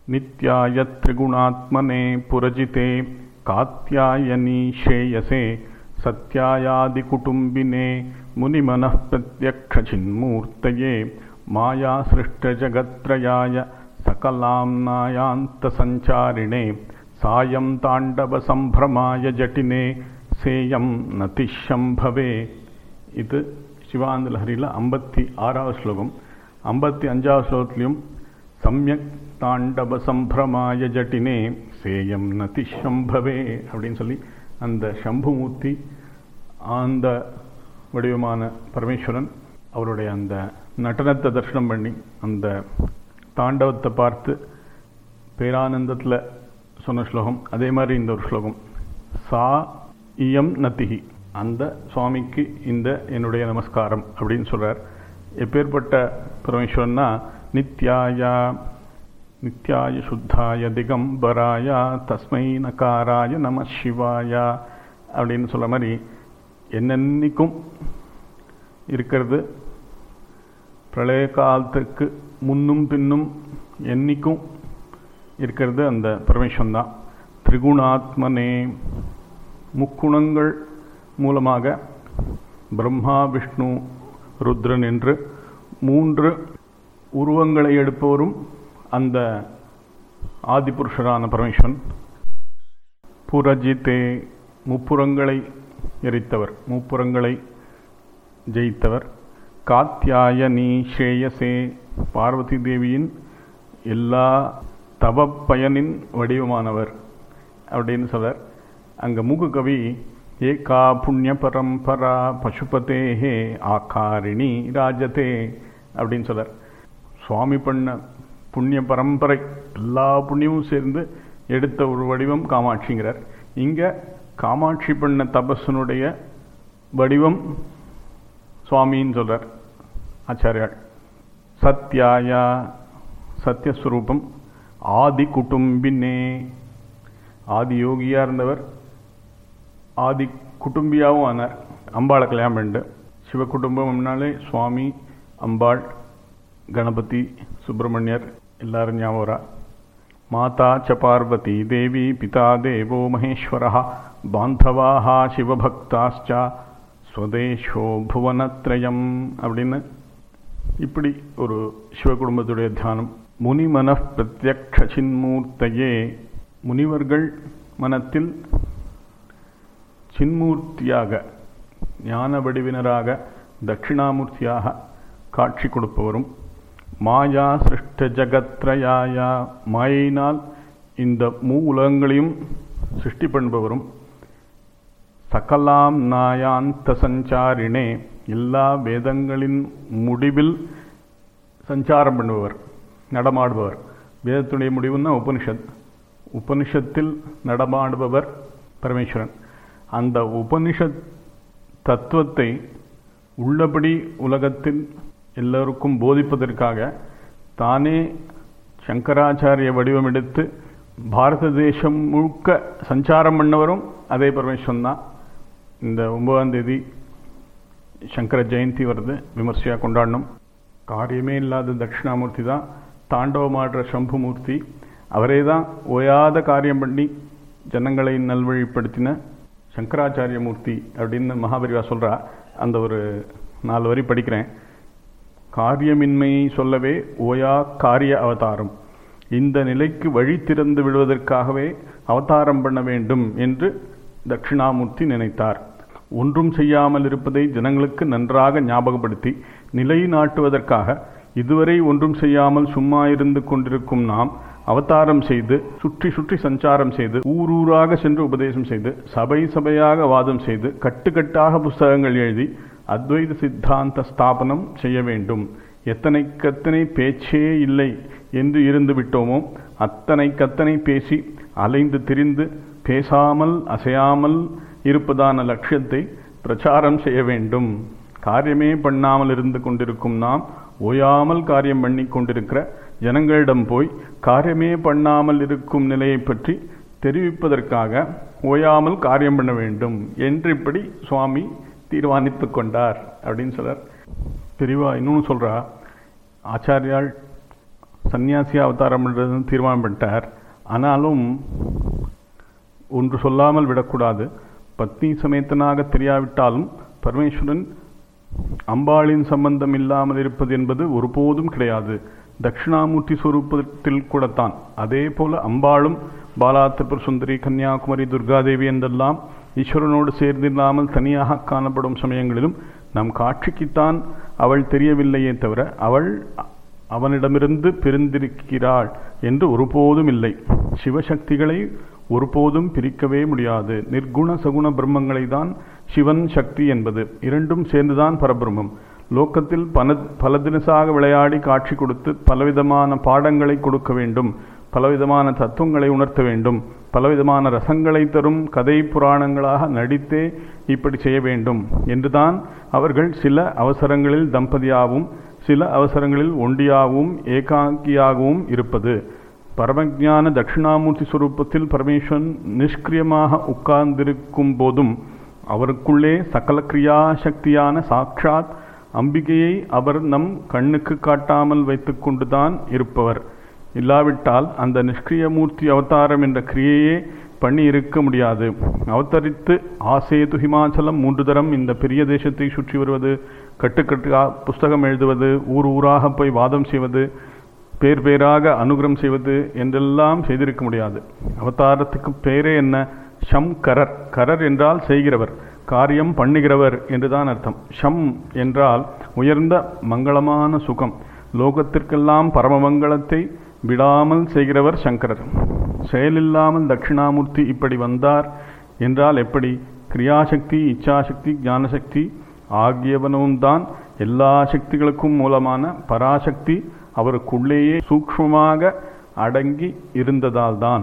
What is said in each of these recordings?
नित्याय त्रिगुणात्मने पुरजिते कात्यायनी श्रेयसे सत्यायादिकुटुम्बिने मुनिमनः प्रत्यक्षचिन्मूर्तये मायासृष्टजगत्त्रयाय सकलाम्नायान्तसञ्चारिणे सायं ताण्डवसम्भ्रमाय जटिने சேயம் நதிஷம்பவே இது சிவானந்த லஹரியில் ஐம்பத்தி ஆறாவது ஸ்லோகம் ஐம்பத்தி அஞ்சாவது ஸ்லோகத்திலையும் சம்யக் தாண்டவ சம்பிரமாய ஜட்டினே சேயம் நதிஷம்பவே அப்படின்னு சொல்லி அந்த சம்புமூர்த்தி அந்த வடிவமான பரமேஸ்வரன் அவருடைய அந்த நடனத்தை தரிசனம் பண்ணி அந்த தாண்டவத்தை பார்த்து பேரானந்தத்தில் சொன்ன ஸ்லோகம் அதே மாதிரி இந்த ஒரு ஸ்லோகம் சா இயம் நத்திகி அந்த சுவாமிக்கு இந்த என்னுடைய நமஸ்காரம் அப்படின்னு சொல்கிறார் எப்பேற்பட்ட பரமேஸ்வரன்னா நித்யாயா நித்யாய சுத்தாய திகம்பராயா தஸ்மை நகாராய நம சிவாயா அப்படின்னு சொல்கிற மாதிரி என்னென்னைக்கும் இருக்கிறது பிரளய காலத்துக்கு முன்னும் பின்னும் என்னைக்கும் இருக்கிறது அந்த பரமேஸ்வரன் தான் திரிகுணாத்மனே முக்குணங்கள் மூலமாக பிரம்மா விஷ்ணு ருத்ரன் என்று மூன்று உருவங்களை எடுப்பவரும் அந்த ஆதிபுருஷரான பரமேஸ்வரன் புரஜித்தே முப்புறங்களை எரித்தவர் முப்புறங்களை ஜெயித்தவர் காத்தியாயனி ஸ்ரேயசே பார்வதி தேவியின் எல்லா தவ பயனின் வடிவமானவர் அப்படின்னு சொல்றார் அங்கே மூக்கு கவி ஏகா புண்ணிய பரம்பரா பசுபதேஹே ஆகாரிணி ராஜதே அப்படின்னு சொல்றார் சுவாமி பண்ண புண்ணிய பரம்பரை எல்லா புண்ணியமும் சேர்ந்து எடுத்த ஒரு வடிவம் காமாட்சிங்கிறார் இங்கே காமாட்சி பண்ண தபஸனுடைய வடிவம் சுவாமின்னு சொல்றார் ஆச்சாரியாள் சத்யாயா சத்யஸ்வரூபம் ஆதி குடும்பினே ஆதி யோகியாக இருந்தவர் ஆதி குடும்பியாகவும் ஆனார் அம்பாளை கல்யாணம் பண்ணிட்டு சிவ குடும்பம்னாலே சுவாமி அம்பாள் கணபதி சுப்பிரமணியர் எல்லாரும் ஞாபகரா மாதா ச பார்வதி தேவி பிதா தேவோ மகேஸ்வர பாந்தவாக சிவபக்தாச்சா ஸ்வதேஷோ புவனத்ரயம் அப்படின்னு இப்படி ஒரு சிவ குடும்பத்துடைய தியானம் முனிமன பிரத்யக்ஷ சின்மூர்த்தையே முனிவர்கள் மனத்தில் சின்மூர்த்தியாக ஞான வடிவினராக தட்சிணாமூர்த்தியாக காட்சி கொடுப்பவரும் மாயா சிருஷ்ட ஜகத்ரயாயா மாயினால் இந்த மூ உலகங்களையும் சிருஷ்டி பண்ணுபவரும் சகலாம் நாயாந்த சஞ்சாரினே எல்லா வேதங்களின் முடிவில் சஞ்சாரம் பண்ணுபவர் நடமாடுபவர் வேதத்துடைய முடிவுன்னா உபனிஷத் உபனிஷத்தில் நடமாடுபவர் பரமேஸ்வரன் அந்த உபனிஷத் தத்துவத்தை உள்ளபடி உலகத்தில் எல்லோருக்கும் போதிப்பதற்காக தானே சங்கராச்சாரிய வடிவமெடுத்து பாரத தேசம் முழுக்க சஞ்சாரம் பண்ணவரும் அதே பரமேஸ்வரன் தான் இந்த ஒன்பதாம் தேதி சங்கர ஜெயந்தி வருது விமர்சையாக கொண்டாடணும் காரியமே இல்லாத தட்சிணாமூர்த்தி தான் தாண்டவமாடுற சம்புமூர்த்தி அவரே தான் ஓயாத காரியம் பண்ணி ஜனங்களை நல்வழிப்படுத்தின சங்கராச்சாரிய மூர்த்தி அப்படின்னு மகாபரிவா சொல்கிறா அந்த ஒரு நாலு வரி படிக்கிறேன் காரியமின்மையை சொல்லவே ஓயா காரிய அவதாரம் இந்த நிலைக்கு வழி திறந்து விடுவதற்காகவே அவதாரம் பண்ண வேண்டும் என்று தட்சிணாமூர்த்தி நினைத்தார் ஒன்றும் செய்யாமல் இருப்பதை ஜனங்களுக்கு நன்றாக ஞாபகப்படுத்தி நிலை நாட்டுவதற்காக இதுவரை ஒன்றும் செய்யாமல் சும்மா இருந்து கொண்டிருக்கும் நாம் அவதாரம் செய்து சுற்றி சுற்றி சஞ்சாரம் செய்து ஊரூராக சென்று உபதேசம் செய்து சபை சபையாக வாதம் செய்து கட்டுக்கட்டாக புஸ்தகங்கள் எழுதி அத்வைத சித்தாந்த ஸ்தாபனம் செய்ய வேண்டும் எத்தனைக்கத்தனை பேச்சே இல்லை என்று இருந்து விட்டோமோ அத்தனை கத்தனை பேசி அலைந்து திரிந்து பேசாமல் அசையாமல் இருப்பதான லட்சியத்தை பிரச்சாரம் செய்ய வேண்டும் காரியமே பண்ணாமல் இருந்து கொண்டிருக்கும் நாம் ஓயாமல் காரியம் பண்ணி கொண்டிருக்கிற ஜனங்களிடம் போய் காரியமே பண்ணாமல் இருக்கும் நிலையை பற்றி தெரிவிப்பதற்காக ஓயாமல் காரியம் பண்ண வேண்டும் என்று இப்படி சுவாமி தீர்மானித்து கொண்டார் அப்படின்னு சொல்றார் பெரியவா இன்னொன்று சொல்றா ஆச்சாரியால் சன்னியாசி அவதாரம் பண்ணுறதுன்னு தீர்மானம் பண்ணிட்டார் ஆனாலும் ஒன்று சொல்லாமல் விடக்கூடாது பத்னி சமேத்தனாக தெரியாவிட்டாலும் பரமேஸ்வரன் அம்பாளின் சம்பந்தம் இல்லாமல் இருப்பது என்பது ஒருபோதும் கிடையாது தட்சிணாமூர்த்தி ஸ்வரூபத்தில் கூடத்தான் அதே போல அம்பாளும் பாலா திரிபுர சுந்தரி கன்னியாகுமரி துர்காதேவி என்றெல்லாம் ஈஸ்வரனோடு சேர்ந்தில்லாமல் தனியாக காணப்படும் சமயங்களிலும் நம் காட்சிக்குத்தான் அவள் தெரியவில்லையே தவிர அவள் அவனிடமிருந்து பிரிந்திருக்கிறாள் என்று ஒருபோதும் இல்லை சிவசக்திகளை ஒருபோதும் பிரிக்கவே முடியாது நிர்குண சகுண பிரம்மங்களை தான் சிவன் சக்தி என்பது இரண்டும் சேர்ந்துதான் பரபிரம்மம் லோக்கத்தில் பல பல தினசாக விளையாடி காட்சி கொடுத்து பலவிதமான பாடங்களை கொடுக்க வேண்டும் பலவிதமான தத்துவங்களை உணர்த்த வேண்டும் பலவிதமான ரசங்களை தரும் கதை புராணங்களாக நடித்தே இப்படி செய்ய வேண்டும் என்றுதான் அவர்கள் சில அவசரங்களில் தம்பதியாகவும் சில அவசரங்களில் ஒண்டியாகவும் ஏகாங்கியாகவும் இருப்பது பரமஜான தட்சிணாமூர்த்தி சுரூபத்தில் பரமேஸ்வரன் நிஷ்கிரியமாக உட்கார்ந்திருக்கும் போதும் அவருக்குள்ளே சகல கிரியா சக்தியான சாட்சாத் அம்பிகையை அவர் நம் கண்ணுக்கு காட்டாமல் வைத்துக்கொண்டுதான் இருப்பவர் இல்லாவிட்டால் அந்த நிஷ்கிரியமூர்த்தி அவதாரம் என்ற கிரியையே பண்ணி இருக்க முடியாது அவதரித்து ஆசேது ஹிமாச்சலம் மூன்று தரம் இந்த பெரிய தேசத்தை சுற்றி வருவது கட்டுக்கட்டா புஸ்தகம் எழுதுவது ஊர் ஊராக போய் வாதம் செய்வது பேர் பேராக அனுகிரம் செய்வது என்றெல்லாம் செய்திருக்க முடியாது அவதாரத்துக்கு பேரே என்ன ஷம் கரர் கரர் என்றால் செய்கிறவர் காரியம் பண்ணுகிறவர் என்றுதான் அர்த்தம் ஷம் என்றால் உயர்ந்த மங்களமான சுகம் லோகத்திற்கெல்லாம் பரமமங்கலத்தை விடாமல் செய்கிறவர் சங்கரர் செயலில்லாமல் தட்சிணாமூர்த்தி இப்படி வந்தார் என்றால் எப்படி கிரியாசக்தி இச்சாசக்தி ஞானசக்தி ஆகியவனும் தான் எல்லா சக்திகளுக்கும் மூலமான பராசக்தி அவருக்குள்ளேயே சூக்ஷ்மமாக அடங்கி இருந்ததால் தான்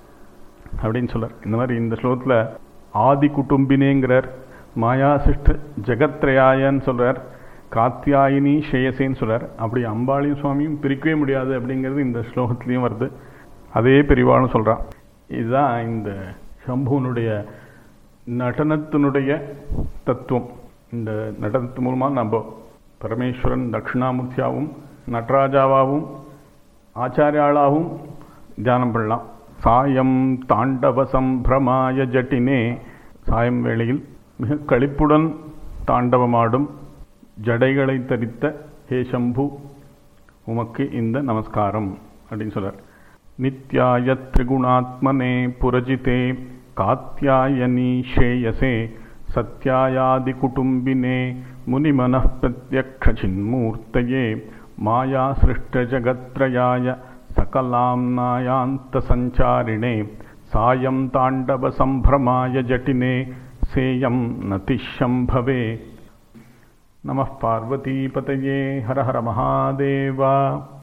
அப்படின்னு சொல்றார் இந்த மாதிரி இந்த ஸ்லோகத்தில் ஆதி குட்டும்பினேங்கிறார் மாயா சிஷ்ட ஜெகத்ரயாயன்னு சொல்றார் காத்தியாயினி ஷேயசேன்னு சொல்றார் அப்படி அம்பாளியும் சுவாமியும் பிரிக்கவே முடியாது அப்படிங்கிறது இந்த ஸ்லோகத்துலேயும் வருது அதே பெரிவாளும் சொல்கிறான் இதுதான் இந்த சம்புவனுடைய நடனத்தினுடைய தத்துவம் இந்த நடனத்து மூலமாக நம்ம பரமேஸ்வரன் தட்சிணாமூர்த்தியாகவும் நடராஜாவாகவும் ஆச்சாரியாளாகவும் தியானம் பண்ணலாம் சாயம் தாண்டவ சம்பிரமாய ஜட்டினே சாயம் வேளையில் மிக களிப்புடன் தாண்டவமாடும் ஜடைகளை தரித்த ஹே சம்பு உமக்கு இந்த நமஸ்காரம் அப்படின்னு சொல்றார் நித்யாய திரிகுணாத்மனே புரஜிதே காத்தியாயனி ஷேயசே சத்யாயாதி குடும்பினே முனிமனः பிரத்யக்ஷின்மூர்த்தயே மாயா சிருஷ்டஜகத்ரயாய सकलाम्नायान्तसञ्चारिणे सायं ताण्डवसम्भ्रमाय जटिने सेयं नतिशम्भवे नमः पार्वतीपतये हर हर महादेव